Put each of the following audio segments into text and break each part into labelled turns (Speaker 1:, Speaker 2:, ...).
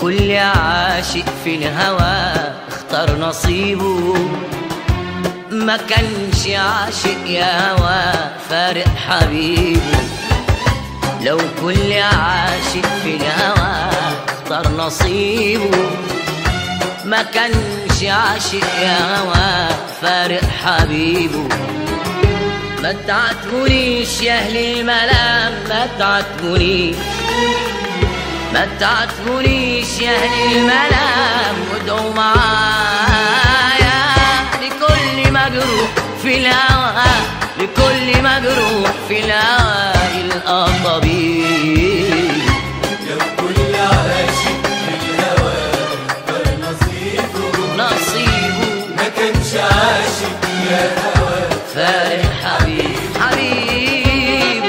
Speaker 1: كل عاشق في الهوى اختار نصيبه ما كانش عاشق يا هوى فارق حبيبه لو كل عاشق في الهوى اختار نصيبه ما كانش عاشق يا هوى فارق حبيبه ما تعاتبونيش يا اهل الملام ما تعاتبونيش ما تعاتبونيش يا اهل الملام وادعوا معايا لكل مجروح في الهوى لكل مجروح في الهوى يلقى طبيب
Speaker 2: لو كل عاشق في الهوى اختار نصيبه
Speaker 1: نصيبه
Speaker 2: ما كانش عاشق يا هوى
Speaker 1: فارق حبيب حبيب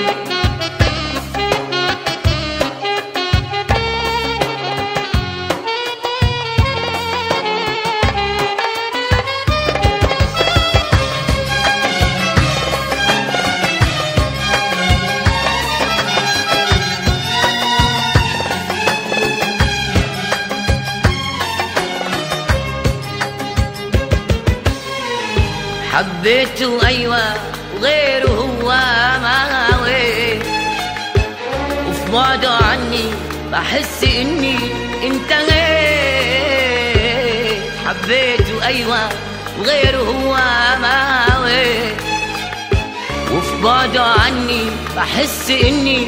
Speaker 1: حبيته أيوة وغيره هو ما هوي وفي بعده عني بحس إني انتهيت حبيته أيوة وغيره هو ما هوي وفي بعده عني بحس إني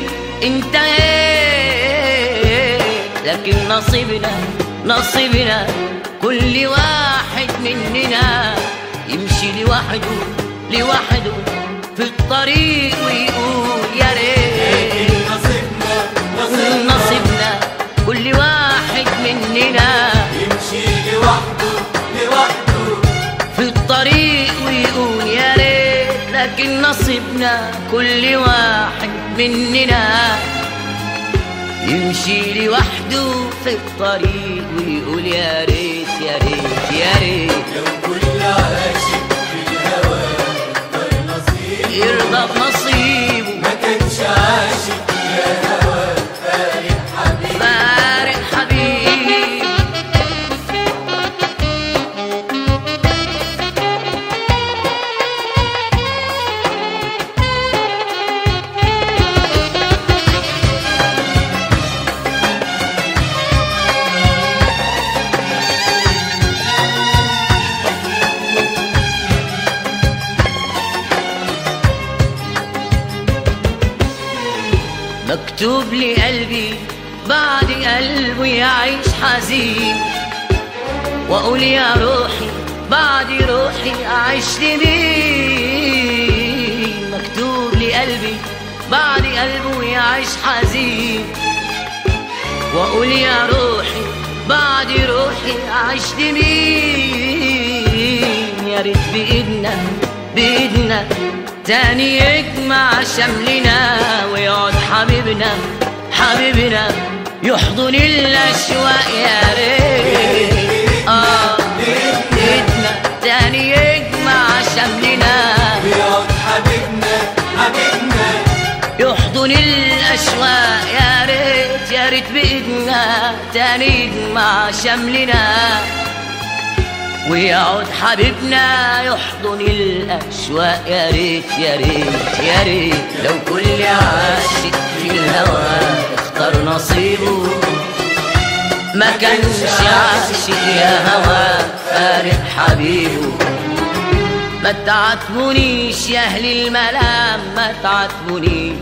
Speaker 1: انتهيت لكن نصيبنا نصيبنا كل واحد مننا يمشي لوحده لوحده في الطريق ويقول يا ريت
Speaker 2: نصيبنا نصيبنا
Speaker 1: نصيبنا كل واحد مننا
Speaker 2: يمشي لوحده لوحده
Speaker 1: في الطريق ويقول يا ريت لكن نصيبنا كل واحد مننا يمشي لوحده في الطريق ويقول يا ريت يا ريت يا ريت
Speaker 2: لو كل عاشق في الهوى اختار نصيبه
Speaker 1: يرضى بنصيبه
Speaker 2: ما كانش عاشق يا هوى فارق حبيب
Speaker 1: فارق حبيب مكتوب لي قلبي بعد قلبه يعيش حزين واقول يا روحي بعد روحي اعيش لمين مكتوب لي قلبي بعد قلبه يعيش حزين واقول يا روحي بعد روحي اعيش لمين يا ريت بايدنا بايدنا تاني يجمع شملنا ويقعد حبيبنا حبيبنا يحضن الاشواق يا ريت اه بايدنا تاني يجمع شملنا
Speaker 2: بيقعد حبيبنا حبيبنا
Speaker 1: يحضن الأشواق يا ريت يا ريت بإيدنا تاني يجمع شملنا ويقعد حبيبنا يحضن الأشواق يا ريت يا ريت يا ريت لو كل عاشق في الهوى اختار نصيبه ما كانش عاشق يا هوى فارق حبيبه ما تعاتبونيش يا اهل الملام ما تعاتبونيش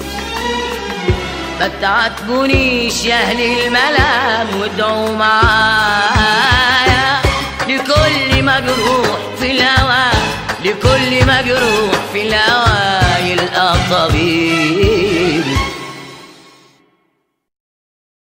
Speaker 1: ما تعاتبونيش يا اهل الملام وادعوا معايا